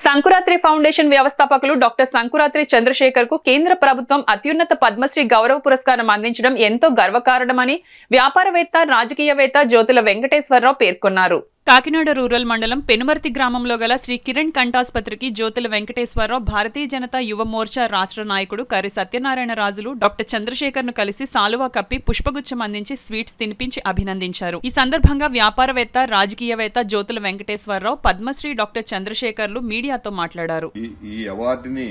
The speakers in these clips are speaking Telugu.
సంకురాత్రి ఫౌండేషన్ వ్యవస్థాపకులు డాక్టర్ సంకురాత్రి చంద్రశేఖర్ కు కేంద్ర ప్రభుత్వం అత్యున్నత పద్మశ్రీ గౌరవ పురస్కారం అందించడం ఎంతో గర్వకారణమని వ్యాపారవేత్త రాజకీయవేత్త జ్యోతుల వెంకటేశ్వరరావు పేర్కొన్నారు కాకినాడ రూరల్ మండలం పెనుమర్తి గ్రామంలో గల శ్రీ కిరణ్ కంఠాసుపత్రికి జ్యోతుల వెంకటేశ్వరరావు భారతీయ జనతా యువ మోర్చా రాష్ట్ర నాయకుడు కరి సత్యనారాయణ రాజులు డాక్టర్ చంద్రశేఖర్ ను కలిసి సాలువా కప్పి పుష్పగుచ్చం అందించి స్వీట్స్ తినిపించి అభినందించారు ఈ సందర్భంగా వ్యాపారవేత్త రాజకీయవేత్త జ్యోతుల వెంకటేశ్వరరావు పద్మశ్రీ డాక్టర్ చంద్రశేఖర్లు మీడియాతో మాట్లాడారు ఈ ఈ అవార్డుని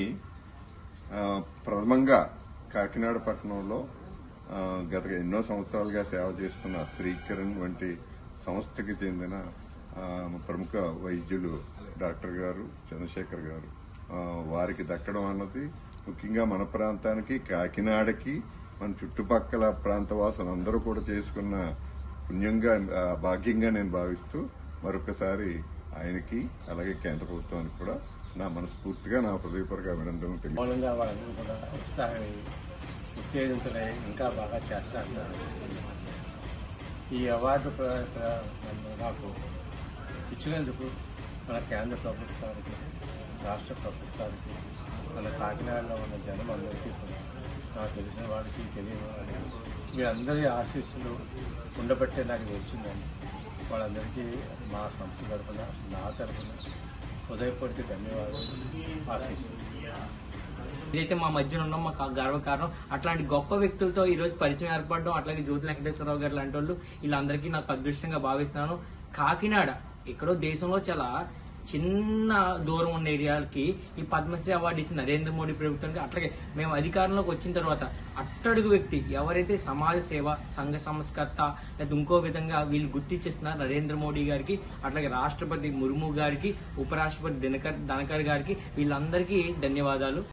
ఆ, ప్రథమంగా కాకినాడ పట్టణంలో ఆ, గత ఎన్నో సంవత్సరాలుగా సేవ చేస్తున్న శ్రీకిరణ్ వంటి సంస్థకి చెందిన ఆ, ప్రముఖ వైద్యులు డాక్టర్ గారు చంద్రశేఖర్ గారు ఆ, వారికి దక్కడం అన్నది ముఖ్యంగా మన ప్రాంతానికి కాకినాడకి మన చుట్టుపక్కల ప్రాంతవాసులందరూ కూడా చేసుకున్న పుణ్యంగా ఆ, భాగ్యంగా నేను భావిస్తూ మరొకసారి ఆయనకి అలాగే కేంద్ర ప్రభుత్వానికి కూడా నా మనస్ఫూర్తిగా నా హృదయపూర్వక అభినందనలు తెలియ మౌనంగా వాళ్ళందరూ కూడా ఉత్సాహం ఉత్తేజితులై ఇంకా బాగా చేస్తారని ఆశిస్తున్నాను ఈ అవార్డు ప్ర- ప్ర- నాకు ఇచ్చినందుకు మన కేంద్ర ప్రభుత్వానికి రాష్ట్ర ప్రభుత్వానికి మన కాకినాడలో ఉన్న జనం అందరికీ కూడా నాకు తెలిసిన వాడికి తెలియని వాడికి వీరందరి ఆశీస్సులు ఉండబట్టే నాకు ఇది వచ్చిందని వాళ్ళందరికీ మా సంస్థ తరఫున నా తరఫున హృదయపూర్వక ధన్యవాదాలు ఆశీస్సులు ఇదైతే మా మధ్యన ఉన్నాం మాకు గర్వకారణం అట్లాంటి గొప్ప వ్యక్తులతో ఈ రోజు పరిచయం ఏర్పడడం అట్లాగే జ్యోతి వెంకటేశ్వరరావు గారు లాంటి వాళ్ళు వీళ్ళందరికీ నాకు అదృష్టంగా భావిస్తున్నాను కాకినాడ ఎక్కడో దేశంలో చాలా చిన్న దూరం ఉన్న ఏరియాలకి ఈ పద్మశ్రీ అవార్డు ఇచ్చిన నరేంద్ర మోడీ ప్రభుత్వానికి అట్లాగే మేము అధికారంలోకి వచ్చిన తర్వాత అట్టడుగు వ్యక్తి ఎవరైతే సమాజ సేవ సంఘ సంస్కర్త లేదా ఇంకో విధంగా వీళ్ళు గుర్తించేస్తున్నారు నరేంద్ర మోడీ గారికి అట్లాగే రాష్ట్రపతి ముర్ము గారికి ఉపరాష్ట్రపతి దినకర్ ధనకర్ గారికి వీళ్ళందరికీ ధన్యవాదాలు